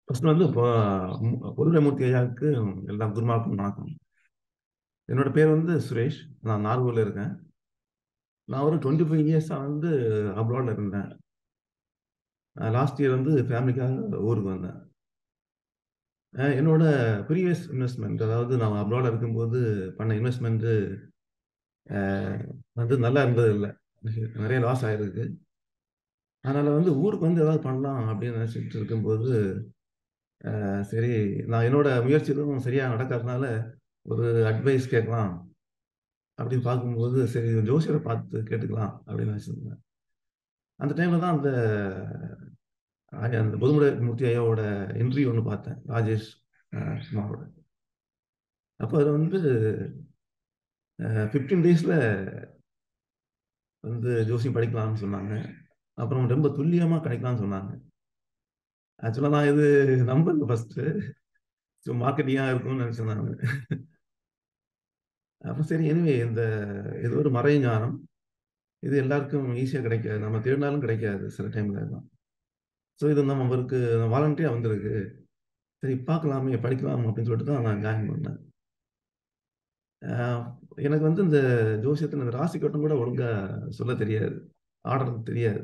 First வந்து இப்போ பொருளமூர்த்தி ஐயாவுக்கு எல்லா குருமாவுக்கும் வணக்கம் என்னோட பேர் வந்து சுரேஷ் நான் நாகூரில் இருக்கேன் நான் ஒரு டுவெண்ட்டி ஃபைவ் இயர்ஸாக வந்து அப்ராடில் இருந்தேன் லாஸ்ட் இயர் வந்து ஃபேமிலிக்காக ஊருக்கு வந்தேன் அஹ் என்னோட ப்ரீவியஸ் இன்வெஸ்ட்மெண்ட் அதாவது நான் அப்ராடில் இருக்கும்போது பண்ண இன்வெஸ்ட்மெண்ட்டு வந்து நல்லா இருந்தது இல்லை நிறைய லாஸ் ஆயிருக்கு அதனால் வந்து ஊருக்கு வந்து ஏதாவது பண்ணலாம் அப்படின்னு நினச்சிட்டு இருக்கும்போது அஹ் சரி நான் என்னோட முயற்சி எதுவும் சரியாக நடக்காதனால ஒரு அட்வைஸ் கேட்கலாம் அப்படின்னு பார்க்கும்போது சரி ஜோசியரை பார்த்து கேட்டுக்கலாம் அப்படின்னு நினச்சிருந்தேன் அந்த டைமில் தான் அந்த ஐயா- அந்த பொதுமுறை மூர்த்தி ஐயாவோட இன்டர்வியூ ஒன்று பார்த்தேன் ராஜேஷ் அஹ், குமாரோட அப்போ அது வந்து ஃபிஃப்டீன் டேஸில் வந்து ஜோசியம் படிக்கலாம்னு சொன்னாங்க அப்புறம் ரொம்ப துல்லியமாக கிடைக்கலாம்னு சொன்னாங்க ஆக்சுவலாக நான் இது நம்பல ஃபஸ்ட்டு ஸோ மார்க்கெட்டிங்காக இருக்கும்னு நினச்சேன் நான் அப்புறம் சரி எனிவே இந்த இது ஒரு மறை ஞானம் இது எல்லாருக்கும் ஈஸியாக கிடைக்காது நம்ம தேடினாலும் கிடைக்காது சில டைம்ல எல்லாம் ஸோ இது நம்ம அவருக்கு வாலண்டியாக வந்திருக்கு சரி பார்க்கலாமே படிக்கலாம் அப்படின்னு சொல்லிட்டு தான் நான் ஜாயின் பண்ணேன் ஆஹ் எனக்கு வந்து இந்த ஜோசியத்தில் இந்த ராசி கட்டம் கூட ஒழுங்காக சொல்ல தெரியாது ஆர்டர் தெரியாது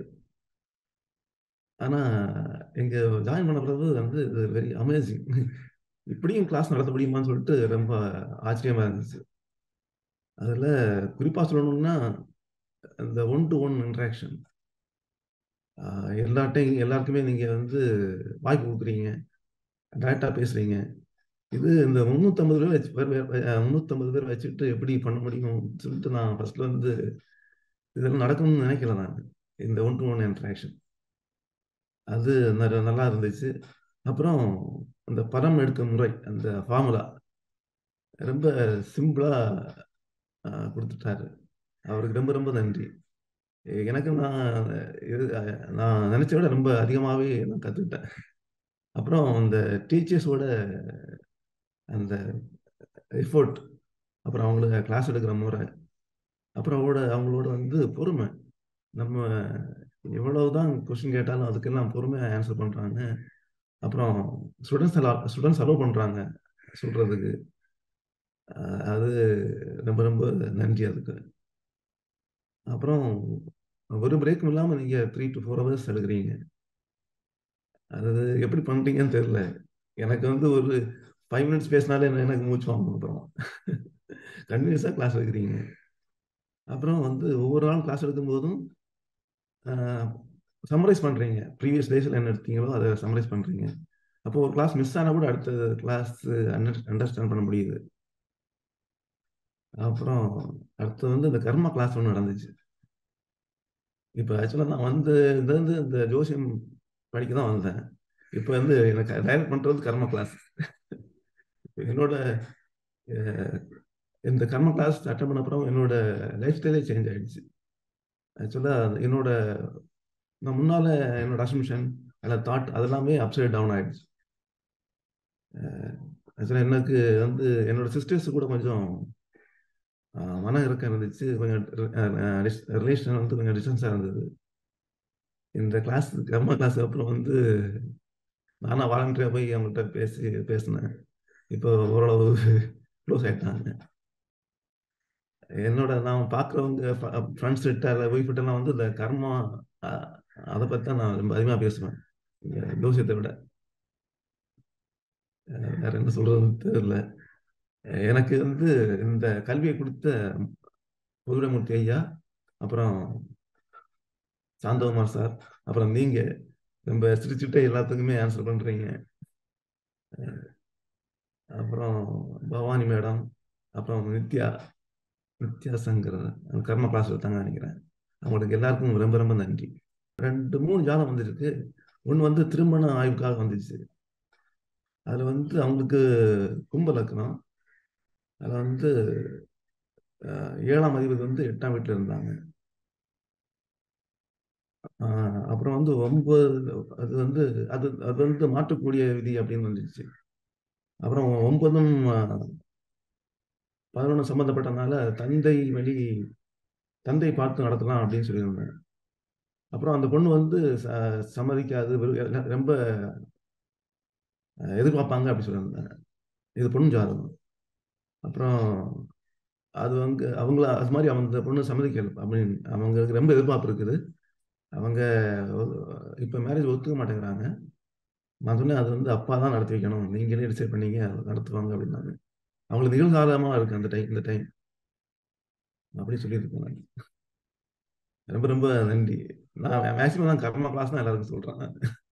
ஆனால் இங்கே ஜாயின் பண்ண பிறகு வந்து இது வெரி அமேசிங் இப்படியும் கிளாஸ் நடத்த முடியுமான்னு சொல்லிட்டு ரொம்ப ஆச்சரியமாக இருந்துச்சு அதில் குறிப்பாக சொல்லணும்னா இந்த ஒன் டு ஒன் இன்ட்ராக்ஷன் எல்லார்ட்டையும் எல்லாருக்குமே நீங்கள் வந்து வாய்ப்பு கொடுக்குறீங்க டைரெக்டாக பேசுகிறீங்க இது இந்த முந்நூற்றம்பது பேர் வச்சு பேர் பேர் முந்நூற்றம்பது பேர் வச்சுக்கிட்டு எப்படி பண்ண முடியும் சொல்லிட்டு நான் ஃபர்ஸ்ட்ல வந்து இதெல்லாம் நடக்கும்னு நினைக்கல நான் இந்த ஒன் டு ஒன் இன்ட்ராக்ஷன் அது ந- நல்லா இருந்துச்சு அப்புறம் அந்த படம் எடுக்கும் முறை அந்த ஃபார்முலா ரொம்ப சிம்பிளாக கொடுத்துட்டாரு அவருக்கு ரொம்ப ரொம்ப நன்றி எனக்கு நான் இது நான் நினைச்ச விட ரொம்ப அதிகமாகவே நான் கற்றுக்கிட்டேன் அப்புறம் அந்த டீச்சர்ஸோட அந்த எஃபோர்ட் அப்புறம் அவங்கள கிளாஸ் எடுக்கிற முறை அப்புறம் அவங்களோட அவங்களோட வந்து பொறுமை நம்ம எவ்வளவுதான் கொஸ்டின் கேட்டாலும் அதுக்கெல்லாம் பொறுமையாக ஆன்சர் பண்ணுறாங்க அப்புறம் ஸ்டூடெண்ட்ஸ் அலோ ஸ்டூடெண்ட்ஸ் அலோவ் பண்ணுறாங்க சொல்கிறதுக்கு அது ரொம்ப ரொம்ப நன்றி அதுக்கு அப்புறம் ஒரு பிரேக்கும் இல்லாமல் நீங்கள் த்ரீ டு ஃபோர் ஹவர்ஸ் எடுக்கிறீங்க அது எப்படி பண்ணுறீங்கன்னு தெரியல எனக்கு வந்து ஒரு ஃபைவ் மினிட்ஸ் பேசினாலே என்ன- எனக்கு மூச்சு வாங்கும் அப்புறம் கண்டினியூஸாக கிளாஸ் எடுக்கிறீங்க அப்புறம் வந்து ஒவ்வொரு நாளும் கிளாஸ் எடுக்கும்போதும் சம்மரைஸ் பண்ணுறீங்க ப்ரீவியஸ் டேஸில் என்ன எடுத்தீங்களோ அதை சம்மரைஸ் பண்ணுறீங்க அப்போ ஒரு கிளாஸ் மிஸ் ஆனால் கூட அடுத்த கிளாஸ் அண்டர்ஸ்டாண்ட் பண்ண முடியுது அப்புறம் அடுத்து வந்து இந்த கர்மா கிளாஸ் ஒன்று நடந்துச்சு இப்போ ஆக்சுவலாக நான் வந்து இது வந்து இந்த ஜோசியம் படிக்க தான் வந்தேன் இப்போ வந்து எனக்கு டைரக்ட் பண்ணுறது கர்ம கிளாஸ் என்னோட அஹ், இந்த கர்ம கிளாஸ் அட்டன் பண்ண அப்புறம் என்னோட லைஃப் ஸ்டைலே சேஞ்ச் ஆயிடுச்சு ஆக்சுவலாக என்னோட நான் முன்னால் என்னோட அசம்ஷன் அல்ல தாட் அதெல்லாமே அப்சைட் டவுன் ஆயிடுச்சு ஆக்சுவலாக எனக்கு வந்து என்னோட சிஸ்டர்ஸ் கூட கொஞ்சம் ஆஹ், மன இறக்கம் இருந்துச்சு கொஞ்சம் ரிலேஷன் வந்து கொஞ்சம் டிஸ்டன்ஸாக இருந்தது இந்த கிளாஸ் கர்ம கிளாஸ் அப்புறம் வந்து நானா வாலண்டியராக போய் அவங்கள்ட்ட பேசி பேசினேன் இப்போ ஓரளவு க்ளோஸ் ஆயிட்டாங்க என்னோட நான் பார்க்குறவங்க ஃப்ரெண்ட்ஸ் கிட்ட இல்லை ஒய்ஃப் கிட்டலாம் வந்து இந்த கர்மா அஹ், அதை பற்றி தான் நான் ரொம்ப அதிகமாக பேசுவேன் இந்த ஜோசியத்தை விட அஹ், வேற என்ன சொல்றதுன்னு தெரியல அஹ், எனக்கு வந்து இந்த கல்வியை கொடுத்த பொதுடமூர்த்தி ஐயா அப்புறம் சாந்தகுமார் சார் அப்புறம் நீங்க நம்ம சிரிச்சுட்டே எல்லாத்துக்குமே ஆன்சர் பண்றீங்க அப்புறம் பவானி மேடம் அப்புறம் நித்யா நித்யா சங்கர் அந்த கர்ம கிளாஸ் எடுத்தாங்க நினைக்கிறேன் அவங்களுக்கு எல்லாருக்கும் ரொம்ப ரொம்ப நன்றி ரெண்டு மூணு ஜாதகம் வந்துருக்கு ஒன்று வந்து திருமண ஆய்வுக்காக வந்துச்சு அதில் வந்து அவங்களுக்கு கும்ப லக்னம் அதில் வந்து அஹ், ஏழாம் அதிபதி வந்து எட்டாம் வீட்டில் இருந்தாங்க ஆஹ், அப்புறம் வந்து ஒன்பது அது வந்து அது அது வந்து மாற்றக்கூடிய விதி அப்படின்னு வந்துச்சு அப்புறம் ஒன்பதும் பதினொன்று சம்மந்தப்பட்டனால தந்தை வழி தந்தை பார்த்து நடத்தலாம் அப்படின்னு சொல்லியிருந்தேன் அப்புறம் அந்த பொண்ணு வந்து ச- சம்மதிக்காது வெறு- ரொம்ப அ எதிர்பார்ப்பாங்க அப்படி சொல்லியிருந்தாங்க. இது பொண்ணு ஜாதகம். அப்புறம் அது வந்து அவங்கள அது மாரி அந்த பொண்ணு சம்மதிக்கல. ஐ மீன் அவங்களுக்கு ரொம்ப எதிர்பார்ப்பு இருக்குது. அவங்க ஒ இப்ப மேரேஜ் ஒத்துக்க மாட்டேங்கிறாங்க. நான் சொன்னேன், "அது வந்து அப்பா தான் நடத்தி வைக்கணும். நீங்களே டிசைட் பண்ணீங்க நடத்துவாங்க" அப்படின்னாங்க. அவங்களுக்கு நிகழ்காலமா இருக்கு அந்த டைம் இந்த டைம். அப்படி சொல்லியிருக்கேன் நானு. ரொம்ப ரொம்ப நன்றி. நான் மேக்ஸிமம் நான் கர்மா கிளாஸ் தான் எல்லாருக்கும் சொல்றேன் நானு.